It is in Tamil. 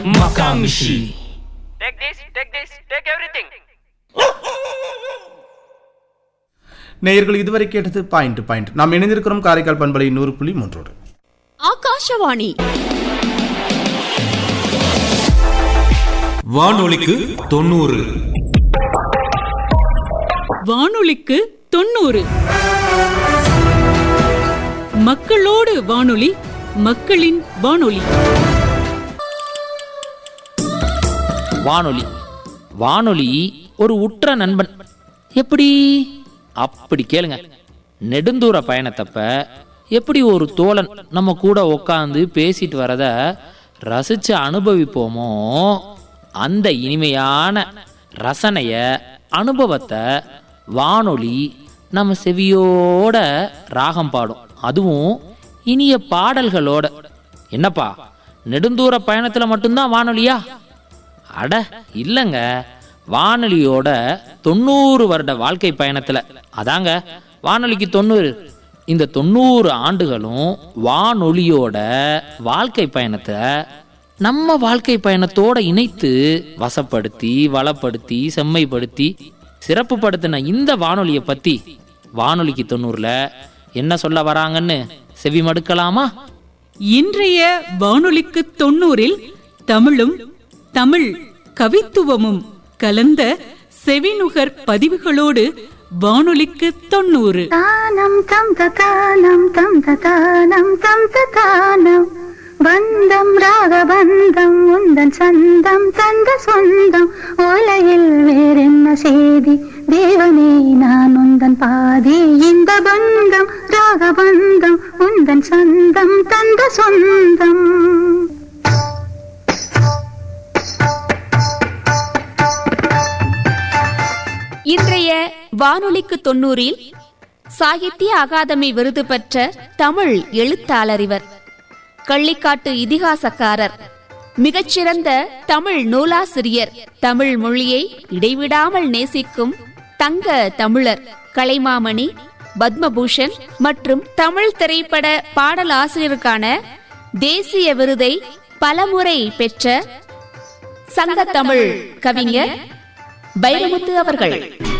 Makamishi. Take this, take this, take everything. நேயர்கள் இதுவரை கேட்டது பாயிண்ட் பாயிண்ட் நாம் இணைந்திருக்கிறோம் காரைக்கால் பண்பலை நூறு புள்ளி மூன்றோடு ஆகாஷவாணி வானொலிக்கு தொண்ணூறு வானொலிக்கு தொண்ணூறு மக்களோடு வானொலி மக்களின் வானொலி வானொலி வானொலி ஒரு உற்ற நண்பன் எப்படி அப்படி கேளுங்க நெடுந்தூர பயணத்தப்ப எப்படி ஒரு தோழன் நம்ம கூட உக்காந்து பேசிட்டு வரத ரசிச்சு அனுபவிப்போமோ அந்த இனிமையான ரசனைய அனுபவத்தை வானொலி நம்ம செவியோட ராகம் பாடும் அதுவும் இனிய பாடல்களோட என்னப்பா நெடுந்தூர பயணத்துல மட்டும்தான் வானொலியா அட இல்லைங்க வானொலியோட தொண்ணூறு வருட வாழ்க்கை பயணத்துல அதாங்க வானொலிக்கு தொண்ணூறு இந்த தொண்ணூறு ஆண்டுகளும் வானொலியோட வாழ்க்கை பயணத்தை நம்ம வாழ்க்கை பயணத்தோட இணைத்து வசப்படுத்தி வளப்படுத்தி செம்மைப்படுத்தி சிறப்புப்படுத்தின இந்த வானொலியை பத்தி வானொலிக்கு தொண்ணூறுல என்ன சொல்ல வராங்கன்னு செவி மடுக்கலாமா இன்றைய வானொலிக்கு தொண்ணூறில் தமிழும் தமிழ் கவித்துவமும் கலந்த செவிநுகர் பதிவுகளோடு வானொலிக்கு தொண்ணூறு தானம் தம் தானம் தம் தானம் தம் தானம் பந்தம் ராகபந்தம் உந்தன் சந்தம் தந்த சொந்தம் உலகில் வேறென்ன செய்தி தேவனே நான் உந்தன் பாதி இந்த பந்தம் ராகபந்தம் உந்தன் சந்தம் தந்த சொந்தம் இன்றைய வானொலிக்கு தொண்ணூறில் சாகித்ய அகாதமி விருது பெற்ற தமிழ் எழுத்தாளர் இவர் கள்ளிக்காட்டு இதிகாசக்காரர் மிகச்சிறந்த தமிழ் நூலாசிரியர் தமிழ் மொழியை இடைவிடாமல் நேசிக்கும் தங்க தமிழர் கலைமாமணி பத்மபூஷன் மற்றும் தமிழ் திரைப்பட பாடலாசிரியருக்கான தேசிய விருதை பலமுறை பெற்ற சங்கத்தமிழ் கவிஞர் பைரமுத்து அவர்கள்